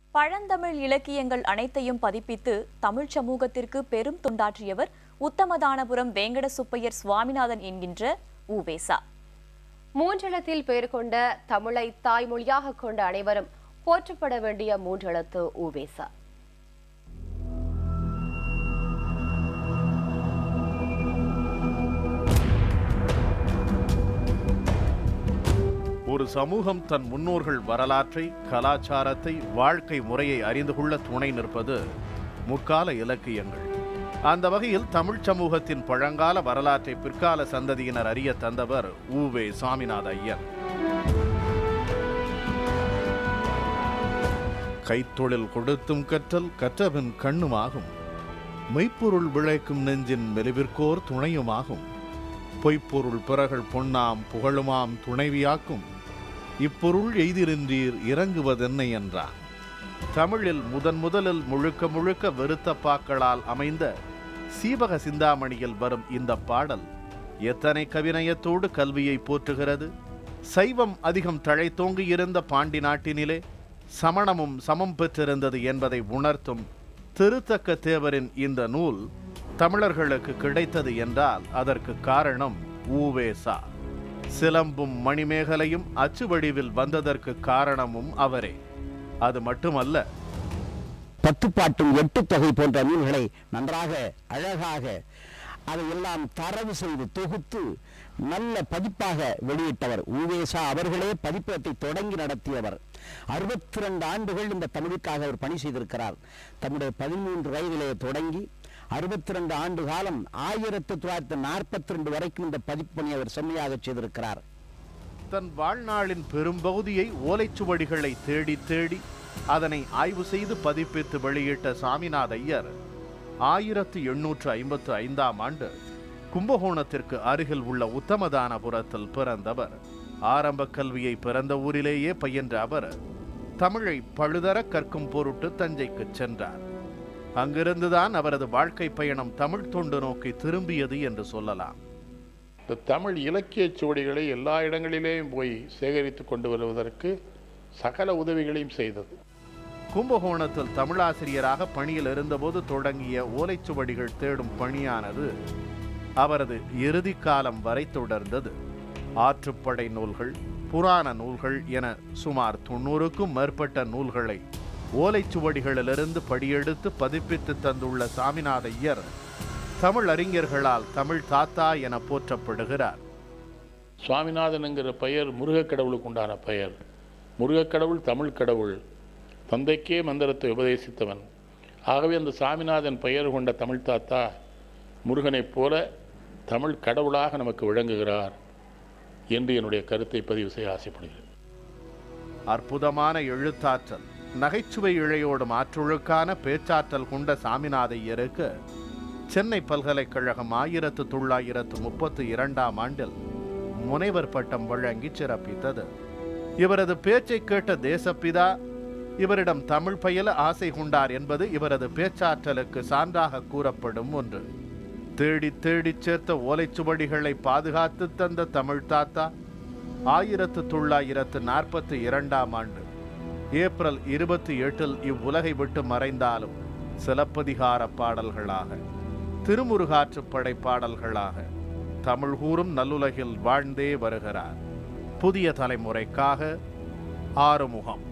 பழந்தமிழ் இலக்கியங்கள் அனைத்தையும் பதிப்பித்து தமிழ் சமூகத்திற்கு பெரும் தொண்டாற்றியவர் உத்தமதானபுரம் வேங்கட சுப்பையர் சுவாமிநாதன் என்கின்ற ஊவேசா மூன்றெழுத்தில் பெயர் கொண்ட தமிழை தாய்மொழியாக கொண்ட அனைவரும் போற்றப்பட வேண்டிய மூன்றெழுத்து ஊவேசா ஒரு சமூகம் தன் முன்னோர்கள் வரலாற்றை கலாச்சாரத்தை வாழ்க்கை முறையை அறிந்து கொள்ள துணை நிற்பது முற்கால இலக்கியங்கள் அந்த வகையில் தமிழ்ச் சமூகத்தின் பழங்கால வரலாற்றை பிற்கால சந்ததியினர் அறிய தந்தவர் ஊவே சாமிநாத ஐயர் கைத்தொழில் கொடுத்தும் கற்றல் கற்றபின் கண்ணுமாகும் மெய்ப்பொருள் விளைக்கும் நெஞ்சின் மெலிவிற்கோர் துணையுமாகும் பொய்ப்பொருள் பிறகள் பொன்னாம் புகழுமாம் துணைவியாக்கும் இப்பொருள் எய்திருந்தீர் இறங்குவதென்னை என்றான் தமிழில் முதன் முதலில் முழுக்க முழுக்க வெறுத்தப்பாக்களால் அமைந்த சீவக சிந்தாமணியில் வரும் இந்த பாடல் எத்தனை கவிநயத்தோடு கல்வியை போற்றுகிறது சைவம் அதிகம் தழைத்தோங்கி இருந்த பாண்டி நாட்டினிலே சமணமும் சமம் பெற்றிருந்தது என்பதை உணர்த்தும் திருத்தக்க தேவரின் இந்த நூல் தமிழர்களுக்கு கிடைத்தது என்றால் அதற்கு காரணம் ஊவேசா சிலம்பும் மணிமேகலையும் அச்சு வடிவில் வந்ததற்கு காரணமும் அவரே அது மட்டுமல்ல பத்துப்பாட்டும் எட்டு தொகை போன்ற நூல்களை நன்றாக அழகாக அதையெல்லாம் தரவு செய்து தொகுத்து நல்ல பதிப்பாக வெளியிட்டவர் ஊவேசா அவர்களே பதிப்பகத்தை தொடங்கி நடத்தியவர் அறுபத்தி ரெண்டு ஆண்டுகள் இந்த தமிழுக்காக அவர் பணி செய்திருக்கிறார் தம்முடைய பதிமூன்று வயதிலே தொடங்கி அறுபத்தி ரெண்டு ஆண்டு காலம் ஆயிரத்தி தொள்ளாயிரத்தி நாற்பத்தி ரெண்டு வரைக்கும் இந்த பதிப்பணி அவர் செம்மையாக செய்திருக்கிறார் தன் வாழ்நாளின் பெரும்பகுதியை ஓலைச்சுவடிகளை தேடி தேடி அதனை ஆய்வு செய்து பதிப்பித்து வெளியிட்ட சாமிநாத ஐயர் ஆயிரத்து எண்ணூற்று ஐம்பத்து ஐந்தாம் ஆண்டு கும்பகோணத்திற்கு அருகில் உள்ள உத்தமதானபுரத்தில் பிறந்தவர் ஆரம்ப கல்வியை பிறந்த ஊரிலேயே பயின்ற அவர் தமிழை பழுதர கற்கும் பொருட்டு தஞ்சைக்கு சென்றார் அங்கிருந்துதான் அவரது வாழ்க்கை பயணம் தமிழ் தொண்டு நோக்கி திரும்பியது என்று சொல்லலாம் இந்த தமிழ் இலக்கிய சுவடிகளை எல்லா இடங்களிலேயும் போய் சேகரித்து கொண்டு வருவதற்கு சகல உதவிகளையும் செய்தது கும்பகோணத்தில் தமிழாசிரியராக பணியில் இருந்தபோது தொடங்கிய ஓலைச்சுவடிகள் தேடும் பணியானது அவரது இறுதி காலம் வரை தொடர்ந்தது ஆற்றுப்படை நூல்கள் புராண நூல்கள் என சுமார் தொண்ணூறுக்கும் மேற்பட்ட நூல்களை ஓலைச்சுவடிகளிலிருந்து படியெடுத்து பதிப்பித்து தந்துள்ள சாமிநாத ஐயர் தமிழ் அறிஞர்களால் தமிழ் தாத்தா என போற்றப்படுகிறார் சுவாமிநாதன் என்கிற பெயர் முருகக் கடவுளுக்கு உண்டான பெயர் முருகக் கடவுள் தமிழ் கடவுள் தந்தைக்கே மந்திரத்தை உபதேசித்தவன் ஆகவே அந்த சாமிநாதன் பெயர் கொண்ட தமிழ் தாத்தா முருகனைப் போல தமிழ் கடவுளாக நமக்கு விளங்குகிறார் என்று என்னுடைய கருத்தை பதிவு செய்ய ஆசைப்படுகிறேன் அற்புதமான எழுத்தாற்றல் நகைச்சுவை இழையோடும் ஆற்றொழுக்கான பேச்சாற்றல் கொண்ட சாமிநாத ஐயருக்கு சென்னை பல்கலைக்கழகம் ஆயிரத்து தொள்ளாயிரத்து முப்பத்து இரண்டாம் ஆண்டில் முனைவர் பட்டம் வழங்கி சிறப்பித்தது இவரது பேச்சை கேட்ட தேசப்பிதா இவரிடம் தமிழ் பயில ஆசை கொண்டார் என்பது இவரது பேச்சாற்றலுக்கு சான்றாக கூறப்படும் ஒன்று தேடி தேடிச் சேர்த்த ஓலைச்சுவடிகளை பாதுகாத்து தந்த தமிழ் தாத்தா ஆயிரத்து தொள்ளாயிரத்து நாற்பத்தி இரண்டாம் ஆண்டு ஏப்ரல் இருபத்தி எட்டில் இவ்வுலகை விட்டு மறைந்தாலும் சிலப்பதிகார பாடல்களாக திருமுருகாற்றுப் படை பாடல்களாக தமிழ் கூறும் நல்லுலகில் வாழ்ந்தே வருகிறார் புதிய தலைமுறைக்காக ஆறுமுகம்